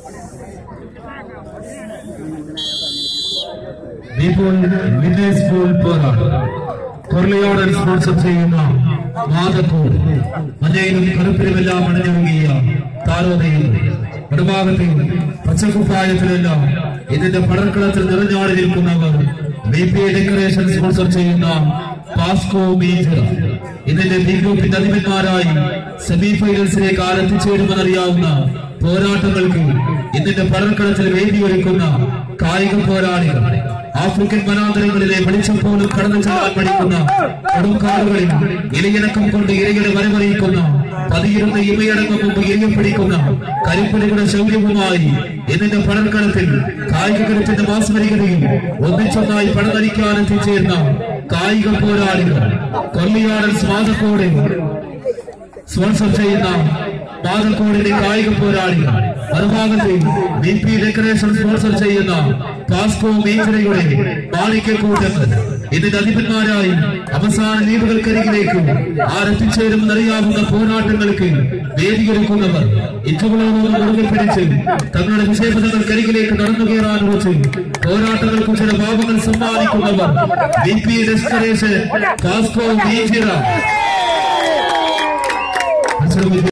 ഇപ്പോൾ village ball പോരാട്ടം കൊർലിയോടൻ sponsor ചെയ്യുന്ന മാതക്കൂർ മഞ്ഞയിലും കറുപ്പിലുമെല്ലാം അണിഞ്ഞൊരുങ്ങിയ താരോദയം ഇടഭാഗത്തെ പച്ചക്കുപ്പായത്തിലെല്ലാം ഇതിന്റെ പടർക്കളത്തിൽ നിറഞ്ഞാടി നിൽക്കുന്നവർ ബി പി ഡെക്കറേഷൻ സ്പോൺസർ ചെയ്യുന്ന പാസ്കോ മേജർ ഇതിന്റെ ബി ഗ്രൂപ്പിന്റെ അധിപന്മാരായി സെമി ഫൈനൽസിലേക്ക് ആരെത്തിച്ചേരുമെന്നറിയാവുന്ന പോരാട്ടങ്ങൾക്ക് ഇതിന്റെ പടർക്കളത്തിൽ വേദിയൊരുക്കുന്ന കായിക പോരാളികൾ ആഫ്രിക്കൻ വനാന്തരങ്ങളിലെ വെളിച്ചം പോലും കടന്നു ചെല്ലാൻ പഠിക്കുന്ന കൊടുങ്കാടുകളിൽ ഇലയിണക്കം കൊണ്ട് ഇരയുടെ വരവറിയിക്കുന്ന പതിയിരുന്ന ഇമയടങ്ങും മുമ്പ് ഇരയെ പിടിക്കുന്ന കരിപ്പുലികളുടെ ശൗര്യവുമായി ഇതിന്റെ പടർക്കളത്തിൽ കായിക കരുത്തിന്റെ മാസ്മരികതയും ഒന്നിച്ചൊന്നായി പടനരിക്കാൻ എത്തിച്ചേർന്ന കായിക പോരാളികൾ കൊല്ലിയാടൻ സ്മാതക്കോടെ സ്പോൺസർ ചെയ്യുന്ന പാതക്കോടിലെ കായിക പോരാളികൾ മറുഭാഗത്ത് ബി പി ഡെക്കറേഷൻ സ്പോൺസർ ചെയ്യുന്ന പാസ്കോ മേഖലയുടെ മാണിക്യക്കൂട്ടങ്ങൾ ഇതിന്റെ അധിപന്മാരായി അവസാന ലീഗുകൾക്കരികിലേക്ക് ആരെത്തിച്ചേരുമെന്നറിയാവുന്ന പോരാട്ടങ്ങൾക്ക് വേദിയൊരുക്കുന്നവർ ഇച്ചുകളോട് മുറുകെ പിടിച്ച് തങ്ങളുടെ വിഷയപഥങ്ങൾക്കരികിലേക്ക് നടന്നു കയറാൻ വെച്ച് പോരാട്ടങ്ങൾക്ക് ചില ഭാവങ്ങൾ സമ്മാനിക്കുന്നവർ ബി പി ഡെസ്കറേഷൻ പാസ്കോ മേഖല